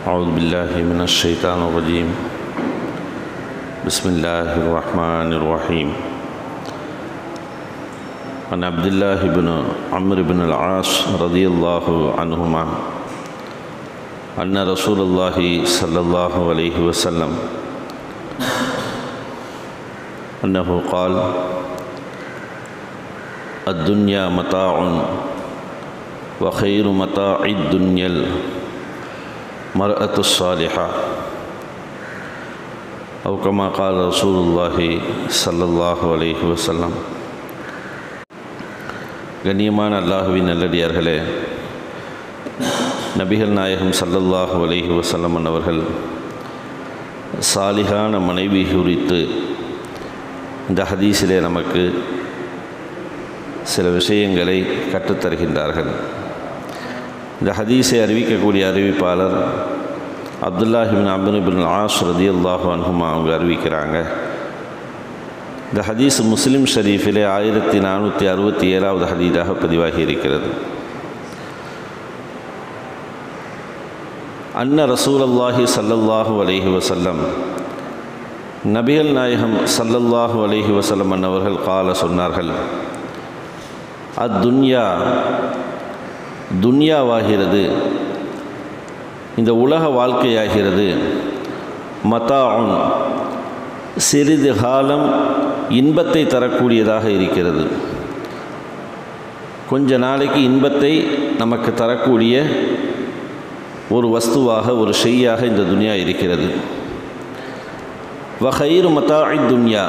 أعوذ بالله من الشيطان الرجيم بسم الله الرحمن الرحيم عن عبد الله بن عمرو بن العاص رضي الله عنهما أن رسول الله صلى الله عليه وسلم أنه قال الدنيا متاع وخير متاع الدنيا المرأة الصالحة أو كما قال رسول الله صلى الله عليه وسلم கண்ணியமான அல்லாஹுவின் நல்லடியார்களே நபிகள் நாயகம் சல்லல்லாஹு அலைஹி வசல்லம் அவர்கள் சாலிகான மனைவி குறித்து இந்த ஹதீஸிலே நமக்கு சில விஷயங்களை கற்றுத்தருகின்றார்கள் இந்த ஹதீஸை அறிவிக்கக்கூடிய அறிவிப்பாளர் அப்துல்லாஹிபின் அபின் ஆஸ் ரதி அல்லாஹு அன்ஹுமா அவங்க அறிவிக்கிறாங்க இந்த ஹதீஸ் முஸ்லிம் ஷரீஃபிலே ஆயிரத்தி நானூற்றி அறுபத்தி ஏழாவது ஹதீதாக பதிவாகி இருக்கிறது அன்ன ரசூலல்லாஹி சல்லல்லாஹு அலைஹி வசல்லம் நபிகள் நாயகம் சல்லல்லாஹு அலைஹி வசல்லம் அன்னவர்கள் கால சொன்னார்கள் அத்துன்யா துன்யாவாகிறது இந்த உலக வாழ்க்கையாகிறது மதாஉன் சிறிது காலம் இன்பத்தை தரக்கூடியதாக இருக்கிறது கொஞ்ச நாளைக்கு இன்பத்தை நமக்கு தரக்கூடிய ஒரு வஸ்துவாக ஒரு செய்யாக இந்த துனியா இருக்கிறது வகைரு மதாஇ துன்யா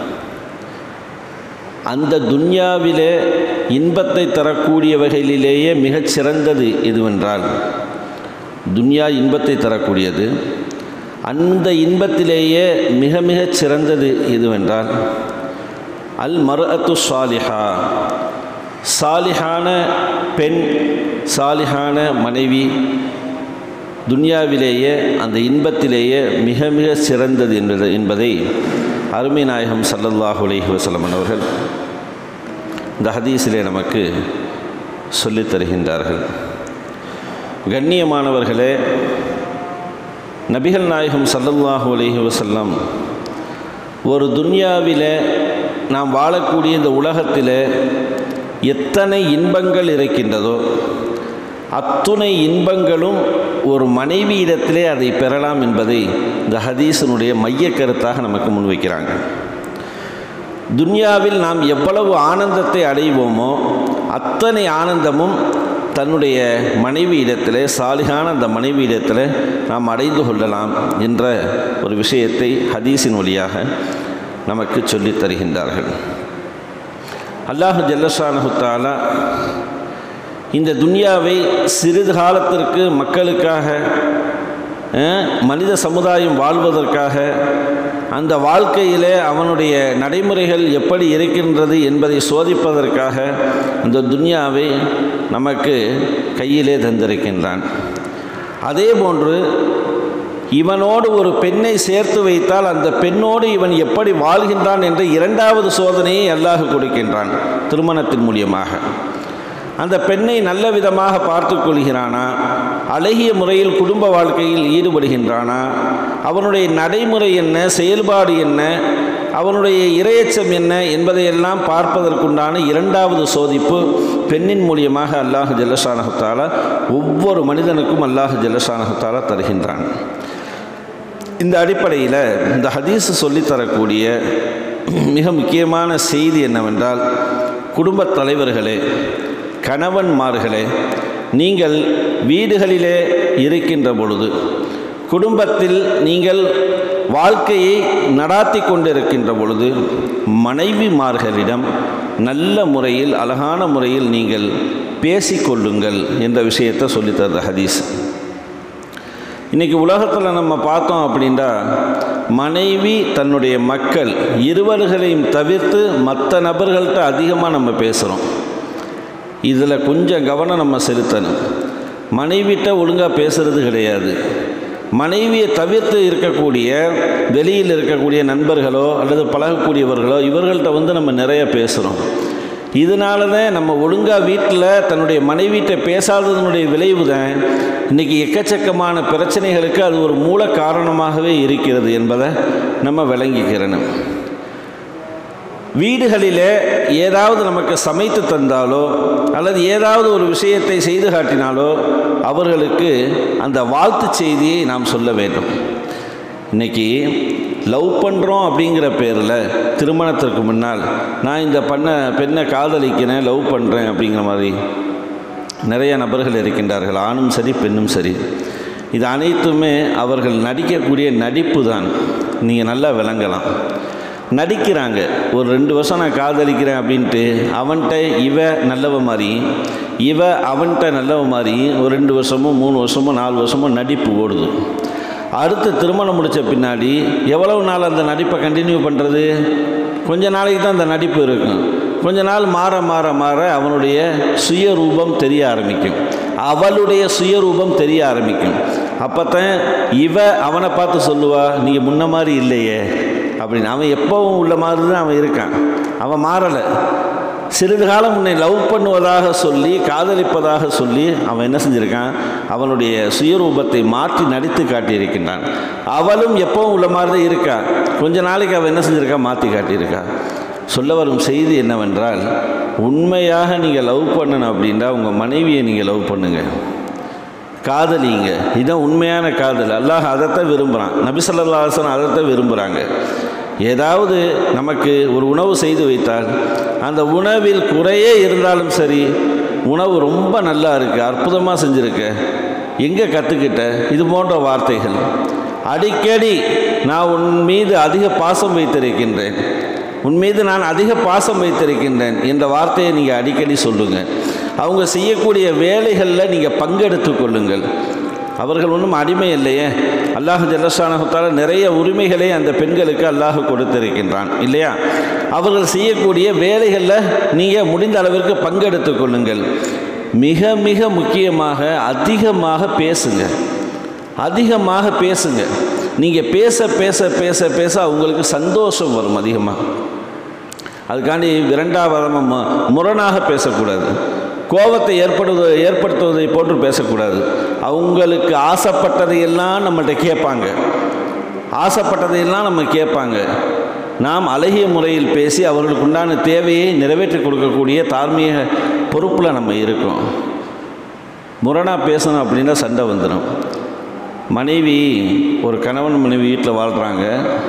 அந்த துன்யாவிலே இன்பத்தை தரக்கூடிய வகையிலேயே மிகச் சிறந்தது எதுவென்றால் துன்யா இன்பத்தை தரக்கூடியது அந்த இன்பத்திலேயே மிக மிகச் சிறந்தது எதுவென்றால் அல் மரு அத்து சாலிஹா சாலிஹான பெண் சாலிஹான மனைவி துன்யாவிலேயே அந்த இன்பத்திலேயே மிக மிக சிறந்தது என்பது என்பதை அருமை நாயகம் சல்லல்லாஹு அலைஹி வசலம் அவர்கள் இந்த ஹதீஸிலே நமக்கு சொல்லித் தருகின்றார்கள் கண்ணியமானவர்களே நபிகள் நாயகம் சல்லல்லாஹு அலைஹி வசல்லம் ஒரு துன்யாவில் நாம் வாழக்கூடிய இந்த உலகத்தில் எத்தனை இன்பங்கள் இருக்கின்றதோ அத்துணை இன்பங்களும் ஒரு மனைவி இடத்திலே அதை பெறலாம் என்பதை இந்த ஹதீஸினுடைய மைய கருத்தாக நமக்கு முன்வைக்கிறாங்க துன்யாவில் நாம் எவ்வளவு ஆனந்தத்தை அடைவோமோ அத்தனை ஆனந்தமும் தன்னுடைய மனைவி இடத்தில் சாலிகான அந்த மனைவி இடத்தில் நாம் அடைந்து கொள்ளலாம் என்ற ஒரு விஷயத்தை ஹதீஸின் வழியாக நமக்கு சொல்லித் தருகின்றார்கள் அல்லாஹு ஜல்லஷானஹுத்தாலா இந்த துன்யாவை சிறிது காலத்திற்கு மக்களுக்காக மனித சமுதாயம் வாழ்வதற்காக அந்த வாழ்க்கையிலே அவனுடைய நடைமுறைகள் எப்படி இருக்கின்றது என்பதை சோதிப்பதற்காக அந்த துன்யாவை நமக்கு கையிலே தந்திருக்கின்றான் அதே போன்று இவனோடு ஒரு பெண்ணை சேர்த்து வைத்தால் அந்த பெண்ணோடு இவன் எப்படி வாழ்கின்றான் என்ற இரண்டாவது சோதனையை அல்லாஹ் கொடுக்கின்றான் திருமணத்தின் மூலியமாக அந்த பெண்ணை நல்ல விதமாக பார்த்து கொள்கிறானா அழகிய முறையில் குடும்ப வாழ்க்கையில் ஈடுபடுகின்றானா அவனுடைய நடைமுறை என்ன செயல்பாடு என்ன அவனுடைய இரையச்சம் என்ன என்பதையெல்லாம் பார்ப்பதற்குண்டான இரண்டாவது சோதிப்பு பெண்ணின் மூலியமாக அல்லாஹ் ஜல்லஷானகத்தால ஒவ்வொரு மனிதனுக்கும் அல்லாஹ் ஜல்லஷானகத்தால தருகின்றான் இந்த அடிப்படையில் இந்த ஹதீஸ் சொல்லித்தரக்கூடிய மிக முக்கியமான செய்தி என்னவென்றால் குடும்பத் தலைவர்களே கணவன்மார்களே நீங்கள் வீடுகளிலே இருக்கின்ற பொழுது குடும்பத்தில் நீங்கள் வாழ்க்கையை நடாத்தி கொண்டிருக்கின்ற பொழுது மனைவிமார்களிடம் நல்ல முறையில் அழகான முறையில் நீங்கள் பேசிக்கொள்ளுங்கள் என்ற விஷயத்தை சொல்லித்தர ஹதீஸ் இன்றைக்கி உலகத்தில் நம்ம பார்த்தோம் அப்படின்னா மனைவி தன்னுடைய மக்கள் இருவர்களையும் தவிர்த்து மற்ற நபர்கள்ட்ட அதிகமாக நம்ம பேசுகிறோம் இதில் கொஞ்சம் கவனம் நம்ம செலுத்தணும் மனைவிட்ட ஒழுங்காக பேசுகிறது கிடையாது மனைவியை தவிர்த்து இருக்கக்கூடிய வெளியில் இருக்கக்கூடிய நண்பர்களோ அல்லது பழகக்கூடியவர்களோ இவர்கள்ட்ட வந்து நம்ம நிறைய பேசுகிறோம் இதனால தான் நம்ம ஒழுங்காக வீட்டில் தன்னுடைய மனைவிட்ட பேசாததனுடைய விளைவு தான் இன்றைக்கி எக்கச்சக்கமான பிரச்சனைகளுக்கு அது ஒரு மூல காரணமாகவே இருக்கிறது என்பதை நம்ம விளங்கிக்கிறணும் வீடுகளிலே ஏதாவது நமக்கு சமைத்து தந்தாலோ அல்லது ஏதாவது ஒரு விஷயத்தை செய்து காட்டினாலோ அவர்களுக்கு அந்த வாழ்த்து செய்தியை நாம் சொல்ல வேண்டும் இன்றைக்கி லவ் பண்ணுறோம் அப்படிங்கிற பேரில் திருமணத்திற்கு முன்னால் நான் இந்த பண்ண பெண்ணை காதலிக்கிறேன் லவ் பண்ணுறேன் அப்படிங்கிற மாதிரி நிறைய நபர்கள் இருக்கின்றார்கள் ஆணும் சரி பெண்ணும் சரி இது அனைத்துமே அவர்கள் நடிக்கக்கூடிய நடிப்பு தான் நீங்கள் நல்லா விளங்கலாம் நடிக்கிறாங்க ஒரு ரெண்டு வருஷம் நான் காதலிக்கிறேன் அப்படின்ட்டு அவன்கிட்ட இவ நல்லவ மாதிரி இவ அவன்கிட்ட நல்லவ மாதிரி ஒரு ரெண்டு வருஷமோ மூணு வருஷமோ நாலு வருஷமோ நடிப்பு ஓடுது அடுத்து திருமணம் முடித்த பின்னாடி எவ்வளவு நாள் அந்த நடிப்பை கண்டினியூ பண்ணுறது கொஞ்ச நாளைக்கு தான் அந்த நடிப்பு இருக்கும் கொஞ்ச நாள் மாற மாற மாற அவனுடைய சுயரூபம் தெரிய ஆரம்பிக்கும் அவளுடைய சுயரூபம் தெரிய ஆரம்பிக்கும் அப்போ தான் இவ அவனை பார்த்து சொல்லுவா நீங்கள் முன்ன மாதிரி இல்லையே அப்படின்னு அவன் எப்பவும் உள்ள மாதிரி தான் அவன் இருக்கான் அவன் மாறலை சிறிது காலம் உன்னை லவ் பண்ணுவதாக சொல்லி காதலிப்பதாக சொல்லி அவன் என்ன செஞ்சுருக்கான் அவனுடைய சுயரூபத்தை மாற்றி நடித்து காட்டியிருக்கின்றான் அவளும் எப்பவும் உள்ள மாதிரி தான் இருக்கா கொஞ்ச நாளைக்கு அவன் என்ன செஞ்சுருக்கா மாற்றி காட்டியிருக்கா சொல்ல வரும் செய்தி என்னவென்றால் உண்மையாக நீங்கள் லவ் பண்ணணும் அப்படின்னா உங்கள் மனைவியை நீங்கள் லவ் பண்ணுங்கள் காதலிங்க இதுதான் உண்மையான காதல் அல்லாஹ் அதைத்தான் விரும்புகிறான் நபி ஸல்லல்லாஹு அலைஹி வஸல்லம் அதைத்தான் விரும்புகிறாங்க ஏதாவது நமக்கு ஒரு உணவு செய்து வைத்தால் அந்த உணவில் குறையே இருந்தாலும் சரி உணவு ரொம்ப நல்லா இருக்குது அற்புதமாக செஞ்சுருக்க எங்கே கற்றுக்கிட்ட இது போன்ற வார்த்தைகள் அடிக்கடி நான் உன் மீது அதிக பாசம் வைத்திருக்கின்றேன் உன் மீது நான் அதிக பாசம் வைத்திருக்கின்றேன் என்ற வார்த்தையை நீங்கள் அடிக்கடி சொல்லுங்கள் அவங்க செய்யக்கூடிய வேலைகளில் நீங்கள் பங்கெடுத்து கொள்ளுங்கள் அவர்கள் ஒன்றும் அடிமை இல்லையே அல்லாஹ் ஜல்லஷானகத்தால் நிறைய உரிமைகளை அந்த பெண்களுக்கு அல்லாஹ் கொடுத்திருக்கின்றான் இல்லையா அவர்கள் செய்யக்கூடிய வேலைகளில் நீங்கள் முடிந்த அளவிற்கு பங்கெடுத்து கொள்ளுங்கள் மிக மிக முக்கியமாக அதிகமாக பேசுங்க அதிகமாக பேசுங்க நீங்கள் பேச பேச பேச பேச அவங்களுக்கு சந்தோஷம் வரும் அதிகமாக அதுக்காண்டி விரண்டாவதமாக முரணாக பேசக்கூடாது கோபத்தை ஏற்படுவது ஏற்படுத்துவதை போன்று பேசக்கூடாது அவங்களுக்கு ஆசைப்பட்டதையெல்லாம் நம்மள்கிட்ட கேட்பாங்க ஆசைப்பட்டதையெல்லாம் நம்ம கேட்பாங்க நாம் அழகிய முறையில் பேசி அவர்களுக்கு உண்டான தேவையை நிறைவேற்றி கொடுக்கக்கூடிய தார்மீக பொறுப்பில் நம்ம இருக்கோம் முரணாக பேசணும் அப்படின்னா சண்டை வந்துடும் மனைவி ஒரு கணவன் மனைவி வீட்டில் வாழ்கிறாங்க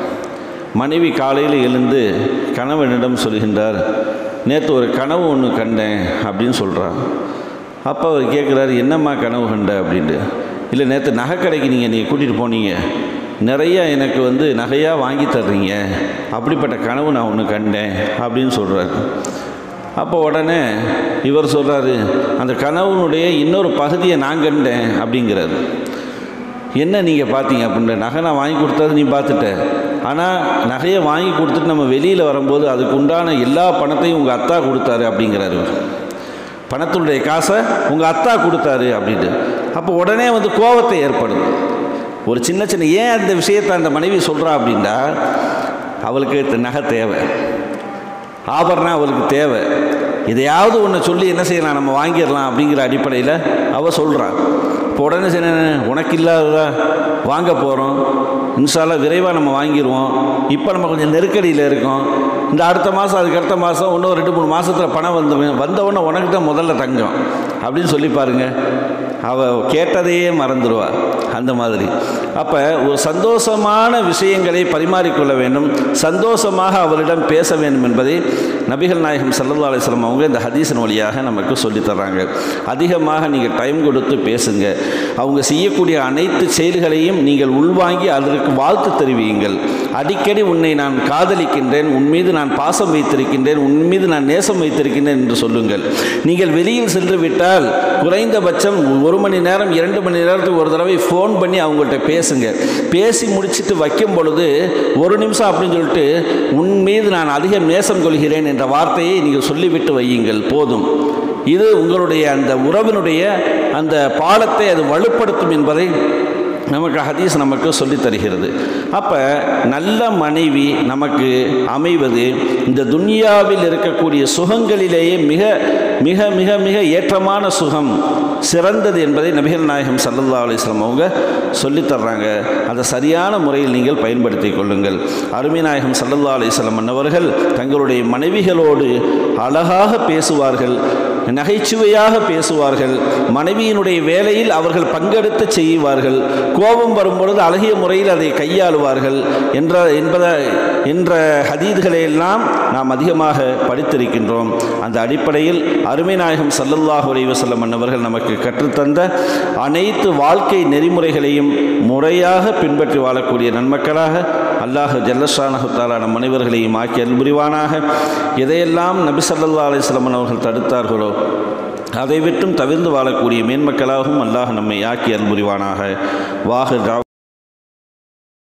மனைவி காலையில் எழுந்து கணவனிடம் சொல்கின்றார் நேற்று ஒரு கனவு ஒன்று கண்டேன் அப்படின்னு சொல்கிறார் அப்போ அவர் கேட்குறாரு என்னம்மா கனவு கண்ட அப்படின்ட்டு இல்லை நேற்று நகைக்கடைக்கு நீங்கள் நீங்கள் கூட்டிகிட்டு போனீங்க நிறையா எனக்கு வந்து நகையாக வாங்கி தர்றீங்க அப்படிப்பட்ட கனவு நான் ஒன்று கண்டேன் அப்படின்னு சொல்கிறாரு அப்போ உடனே இவர் சொல்கிறாரு அந்த கனவுனுடைய இன்னொரு பகுதியை நான் கண்டேன் அப்படிங்கிறாரு என்ன நீங்கள் பார்த்தீங்க அப்படின்ற நகை நான் வாங்கி கொடுத்தது நீ பார்த்துட்ட ஆனால் நகையை வாங்கி கொடுத்துட்டு நம்ம வெளியில் வரும்போது அதுக்கு உண்டான எல்லா பணத்தையும் உங்கள் அத்தா கொடுத்தாரு அப்படிங்கிறாரு இவர் பணத்தினுடைய காசை உங்கள் அத்தா கொடுத்தாரு அப்படின்ட்டு அப்போ உடனே வந்து கோபத்தை ஏற்படுது ஒரு சின்ன சின்ன ஏன் அந்த விஷயத்தை அந்த மனைவி சொல்கிறா அப்படின்னா அவளுக்கு நகை தேவை ஆபரணம் அவளுக்கு தேவை இதையாவது ஒன்று சொல்லி என்ன செய்யலாம் நம்ம வாங்கிடலாம் அப்படிங்கிற அடிப்படையில் அவள் சொல்கிறான் இப்போ உடனே சரி உனக்கு இல்லாததா வாங்க போகிறோம் இன்ஷால்லா விரைவாக நம்ம வாங்கிடுவோம் இப்போ நம்ம கொஞ்சம் நெருக்கடியில் இருக்கோம் இந்த அடுத்த மாதம் அதுக்கு அடுத்த மாதம் இன்னும் ரெண்டு மூணு மாதத்தில் பணம் வந்து வந்தவுடனே உனக்கு தான் முதல்ல தங்கம் அப்படின்னு சொல்லி பாருங்க அவள் கேட்டதையே மறந்துடுவா அந்த மாதிரி அப்போ ஒரு சந்தோஷமான விஷயங்களை பரிமாறிக்கொள்ள வேண்டும் சந்தோஷமாக அவரிடம் பேச வேண்டும் என்பதை நபிகள் நாயகம் சல்லா அலிஸ்லாம் அவங்க இந்த ஹதீஸின் வழியாக நமக்கு சொல்லித் தர்றாங்க அதிகமாக நீங்கள் டைம் கொடுத்து பேசுங்க அவங்க செய்யக்கூடிய அனைத்து செயல்களையும் நீங்கள் உள்வாங்கி அதற்கு வாழ்த்து தெரிவியுங்கள் அடிக்கடி உன்னை நான் காதலிக்கின்றேன் உன் மீது நான் பாசம் வைத்திருக்கின்றேன் உன் மீது நான் நேசம் வைத்திருக்கின்றேன் என்று சொல்லுங்கள் நீங்கள் வெளியில் சென்று விட்டால் குறைந்தபட்சம் ஒரு மணி நேரம் இரண்டு மணி நேரத்துக்கு ஒரு தடவை ஃபோன் பண்ணி அவங்கள்ட்ட பேசுங்க பேசி முடிச்சுட்டு வைக்கும் பொழுது ஒரு நிமிஷம் அப்படின்னு சொல்லிட்டு உன் மீது நான் அதிகம் நேசம் கொள்கிறேன் என்ற வார்த்தையை நீங்கள் சொல்லிவிட்டு வையுங்கள் போதும் இது உங்களுடைய அந்த உறவினுடைய அந்த பாலத்தை அது வலுப்படுத்தும் என்பதை நமக்கு ஹதீஸ் நமக்கு சொல்லித் தருகிறது அப்போ நல்ல மனைவி நமக்கு அமைவது இந்த துன்யாவில் இருக்கக்கூடிய சுகங்களிலேயே மிக மிக மிக மிக ஏற்றமான சுகம் சிறந்தது என்பதை நபிகள் நாயகம் சல்லல்லா அலிஸ்லாம் அவங்க சொல்லித்தர்றாங்க அதை சரியான முறையில் நீங்கள் பயன்படுத்தி கொள்ளுங்கள் அருமை நாயகம் சல்லல்லா அலிஸ்லாம் அன்னவர்கள் தங்களுடைய மனைவிகளோடு அழகாக பேசுவார்கள் நகைச்சுவையாக பேசுவார்கள் மனைவியினுடைய வேலையில் அவர்கள் பங்கெடுத்து செய்வார்கள் கோபம் வரும்பொழுது அழகிய முறையில் அதை கையாளுவார்கள் என்ற என்பத என்ற ஹதீதுகளை எல்லாம் நாம் அதிகமாக படித்திருக்கின்றோம் அந்த அடிப்படையில் அருமை நாயகம் சல்லல்லாஹு அலைஹி வஸல்லம் அன்னவர்கள் நமக்கு கற்றுத்தந்த அனைத்து வாழ்க்கை நெறிமுறைகளையும் முறையாக பின்பற்றி வாழக்கூடிய நன்மக்களாக அல்லாஹ் ஜல்லஷானஹுத்தாலா நம் அனைவர்களையும் ஆக்கி அருள் புரிவானாக எதையெல்லாம் நபி சல்லா அலிஸ்லாம் அவர்கள் தடுத்தார்களோ அதை விட்டும் தவிர்ந்து வாழக்கூடிய மேன்மக்களாகவும் அல்லாஹ் நம்மை ஆக்கி அருள் புரிவானாக வாஹு